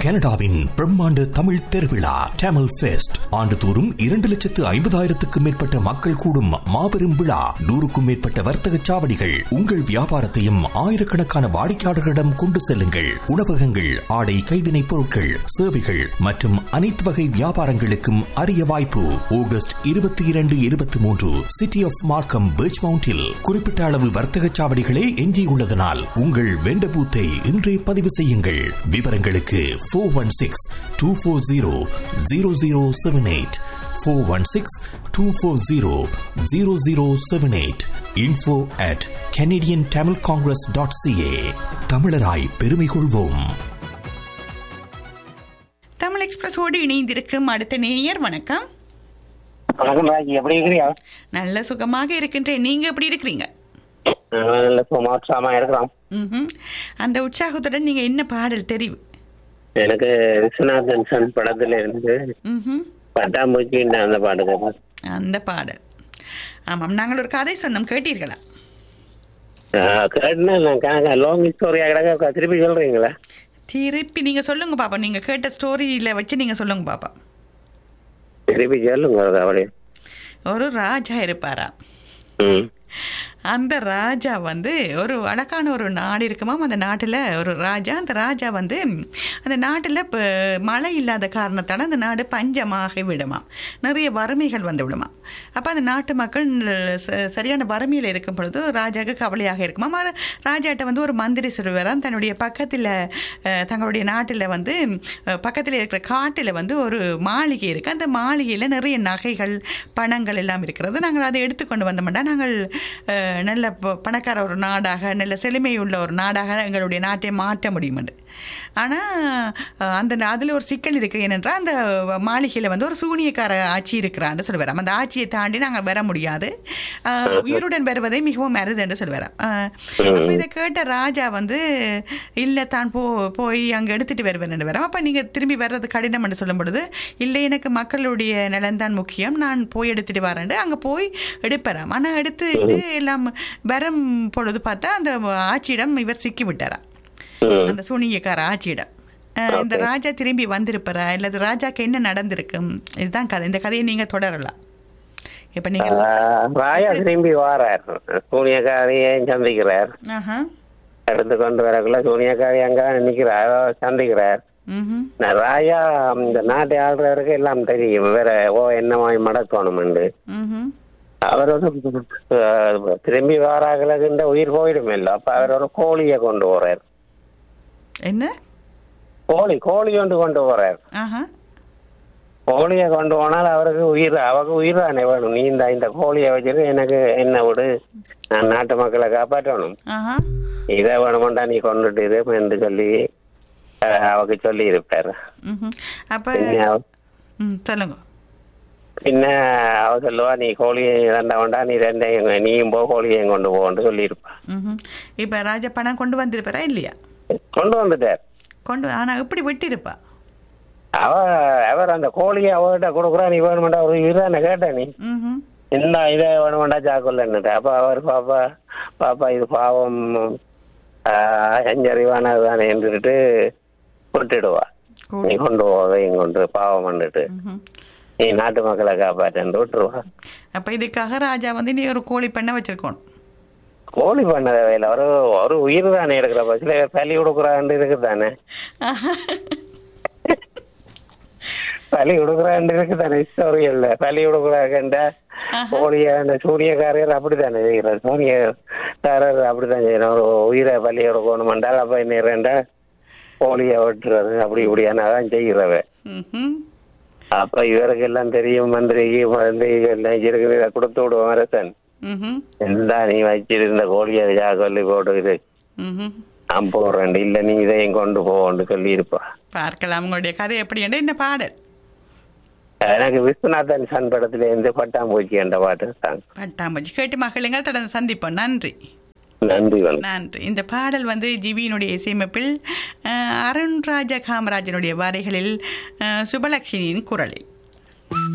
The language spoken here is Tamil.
கனடாவின் பிரம்மாண்ட தமிழ் திருவிழா டேமல் ஃபெஸ்ட் ஆண்டுதோறும் இரண்டு லட்சத்து ஐம்பதாயிரத்துக்கும் மேற்பட்ட மக்கள் கூடும் மாபெரும் விழா நூறுக்கும் மேற்பட்ட வர்த்தக சாவடிகள் உங்கள் வியாபாரத்தையும் ஆயிரக்கணக்கான வாடிக்கையாளர்களிடம் கொண்டு செல்லுங்கள் உணவகங்கள் ஆடை கைவினைப் பொருட்கள் சேவைகள் மற்றும் அனைத்து வகை வியாபாரங்களுக்கும் அரிய வாய்ப்பு ஆகஸ்ட் இருபத்தி இரண்டு இருபத்தி மூன்று சிட்டி ஆஃப் மார்க்கம் பீச் மவுண்டில் குறிப்பிட்ட அளவு வர்த்தக சாவடிகளே எஞ்சியுள்ளதனால் உங்கள் வெண்ட பூத்தை இன்றே பதிவு செய்யுங்கள் விவரங்களுக்கு four one six two four zero zero zero seven eight four one six two four zero zero zero seven eight info at Canadian Tamil Congress dot CA தமிழராய் பெருமை கொள்வோம் தமிழ் எக்ஸ்பிரஸோடு இணைந்திருக்கும் அடுத்த நேயர் வணக்கம் வணக்கம் ராஜி எப்படி இருக்கிறியா நல்ல சுகமாக இருக்கின்றேன் நீங்க எப்படி இருக்கிறீங்க நல்ல சுமாற்றாமா இருக்கிறோம் ம்ஹும். அந்த உற்சாகத்துடன் நீங்க என்ன பாடல் தெரிவு எனக்கு விஸ்வநாதன் சன் படத்துல இருந்து ம்ஹும். பட்டாம்பூச்சின்னு அந்த பாட்டு கேட்பேன் அந்த பாடல் ஆமாம் நாங்கள் ஒரு கதை சொன்னோம் கேட்டீர்களா கேட்டுனா நான் கணக்கா லாங் ஸ்டோரியா கிடக்க திருப்பி சொல்றீங்களா திருப்பி நீங்க சொல்லுங்க பாப்பா நீங்க கேட்ட ஸ்டோரியில வச்சு நீங்க சொல்லுங்க பாப்பா திருப்பி சொல்லுங்க அது அப்படியே ஒரு ராஜா இருப்பாரா ம் அந்த ராஜா வந்து ஒரு அழகான ஒரு நாடு இருக்குமாம் அந்த நாட்டில் ஒரு ராஜா அந்த ராஜா வந்து அந்த நாட்டில் இப்போ மழை இல்லாத காரணத்தால் அந்த நாடு பஞ்சமாக விடுமாம் நிறைய வறுமைகள் வந்து விடுமாம் அப்போ அந்த நாட்டு மக்கள் ச- சரியான வறுமையில் இருக்கும் பொழுது ராஜாவுக்கு கவலையாக இருக்குமாம் ஆனா, ராஜாட்ட வந்து ஒரு மந்திரி சொல்லுவாராம் தன்னுடைய பக்கத்தில் அஹ், தங்களுடைய நாட்டில் வந்து அஹ், பக்கத்தில் இருக்கிற காட்டில் வந்து ஒரு மாளிகை இருக்குது அந்த மாளிகையில் நிறைய நகைகள் பணங்கள் எல்லாம் இருக்கிறது நாங்கள் அதை எடுத்துக்கொண்டு வந்தோம்னா நாங்கள் அஹ், நல்ல ப- பணக்கார ஒரு நாடாக நல்ல செழுமையுள்ள ஒரு நாடாக எங்களுடைய நாட்டை மாற்ற முடியும் என்று ஆனால் அந்த அதில் ஒரு சிக்கல் இருக்குது ஏனென்றால் அந்த மாளிகையில் வந்து ஒரு சூனியக்கார ஆட்சி இருக்கிறான்னு சொல்லுவார் அந்த ஆட்சியை தாண்டி நாங்கள் வர முடியாது அஹ், உயிருடன் வருவதை மிகவும் அருது என்று சொல்லுவார் அப்போ இதை கேட்ட ராஜா வந்து இல்லை தான் போ போய் அங்கே எடுத்துட்டு வருவேன் வரோம் அப்போ நீங்கள் திரும்பி வர்றது கடினம் என்று சொல்லும் பொழுது இல்லை எனக்கு மக்களுடைய நலன்தான் முக்கியம் நான் போய் எடுத்துட்டு வரேன் அங்கே போய் எடுப்பறாம் ஆனால் எடுத்துட்டு எல்லாம் வரும் பொழுது பார்த்தா அந்த ஆட்சியிடம் இவர் சிக்கி விட்டாராம் ம் அந்த சூனியக்கார ஆட்சியிடம் அஹ், இந்த ராஜா திரும்பி வந்திருப்பாரா இல்லது ராஜாக்கு என்ன நடந்திருக்கும் இதுதான் கதை இந்த கதையை நீங்க தொடரலாம் இப்ப நீங்க ஆஹ், ராயா திரும்பி வாரார் சூனியக்காரியை சந்திக்கிறார் ஆஹா எடுத்து கொண்டு வரக்குள்ள சூனியக்காரி அங்க நிக்கிறார் சந்திக்கிறார் ம்ஹும். நான் ராயா இந்த நாட்டை ஆள்றவருக்கு எல்லாம் தெரியும் வேற ஓ என்னமாய் மடக்கணும்னு ம்ஹும். அவர் வந்து அஹ், திரும்பி வாராகளுக்கு உயிர் போயிடும் இல்ல அப்ப அவர் ஒரு கோழியை கொண்டு போறார் என்ன கோழி கோழி கொண்டு கொண்டு போறார் ஆஹா கோழியை கொண்டு போனால் அவருக்கு உயிர் அவருக்கு உயிர் தானே வேணும் நீ இந்த இந்த கோழியை வச்சுட்டு எனக்கு என்ன விடு நான் நாட்டு மக்களை காப்பாற்றணும் ஆஹா இதை வேணுமெண்டா நீ கொண்டுட்டு இரு என்று சொல்லி அஹ், அவக்கு சொல்லி இருப்பார் ம்ஹும். அப்ப பின்ன அவ- ம் சொல்லுங்க பின்ன அவ சொல்லுவா நீ கோழியை ரெண்டா வேண்டா நீ ரெண்டையும் நீயும் போ கோழியையும் கொண்டு போன்னு சொல்லியிருப்பா ம்ஹும். இப்ப ராஜா பணம் கொண்டு வந்திருப்பாரா இல்லையா கொண்டு வந்துட்டார் கொண்டு ஆனா எப்படி விட்டிருப்பா அவ அவர் அந்த கோழியை அவகிட்ட கொடுக்குறா நீ வேணுமெண்டா ஒரு இதுதானே கேட்ட நீ ம்ஹும். என்ன இதை வேணுமெண்டா சாக்குள்ளன்னுட்டு அப்ப அவர் பாப்பா பாப்பா இது பாவம் ஆஹ், அஞ்சறிவானது தானே என்றுட்டு விட்டுடுவா கூ- நீ கொண்டு போதையும் கொண்டு பாவம் பண்ணிட்டு ம்ஹும். நீ நாட்டு மக்களை காப்பாற்றன்னு விட்டுருவா அப்ப இதுக்காக ராஜா வந்து நீ ஒரு கோழி பண்ண வச்சிருக்கணும் கோழி பண்ண தேவையில்ல ஒரு ஒரு உயிர் தானே இருக்கிற பட்சத்துல பலி கொடுக்குறான்னு இருக்குதானே பலி கொடுக்குறான்னு இருக்குதானே ஸ்டோரியல்ல பலி கொடுக்குறாங்கண்ட கோழிய அந்த சூரியக்காரர் அப்படித்தானே செய்கிறார் சூரியக்காரர் அப்படித்தான் செய்யணும் ஒரு உயிரை பலி கொடுக்கணுமென்றால் அப்ப என்ன இரண்டா கோழியை வெட்டுறது அப்படி இப்படியான தான் செய்கிறவ ம்ஹும். அப்ப இவருக்கு எல்லாம் தெரியும் மந்திரிக்கு மந்திரிக்கு எல்லாம் இருக்குது இதை கொடுத்து விடுவோம் அரசன் ம்ஹும். എന്താ നീ വച്ചിരുന്ന കോഴിയെ ചാക്കൊല്ലി പോട്ട് ഇത് ம்ஹும். ഞാൻ പോറണ്ട് ഇല്ല നീ ഇതേയും കൊണ്ടുപോകണ്ട് ചൊല്ലിയിരിപ്പ பார்க்கலாம் உங்களுடைய கதை எப்படி என்று இந்த பாடல் எனக்கு விஸ்வநாதன் சன் படத்துல இருந்து பட்டாம்பூச்சி என்ற பாட்டு தான் பட்டாம்பூச்சி கேட்டு மகளுங்கள் தொடர்ந்து சந்திப்போம் நன்றி நன்றி வணக்கம் நன்றி இந்த பாடல் வந்து ஜிவியினுடைய இசையமைப்பில் அஹ், அருண்ராஜ காமராஜனுடைய வரிகளில் அஹ், சுபலட்சுமியின் குரலில்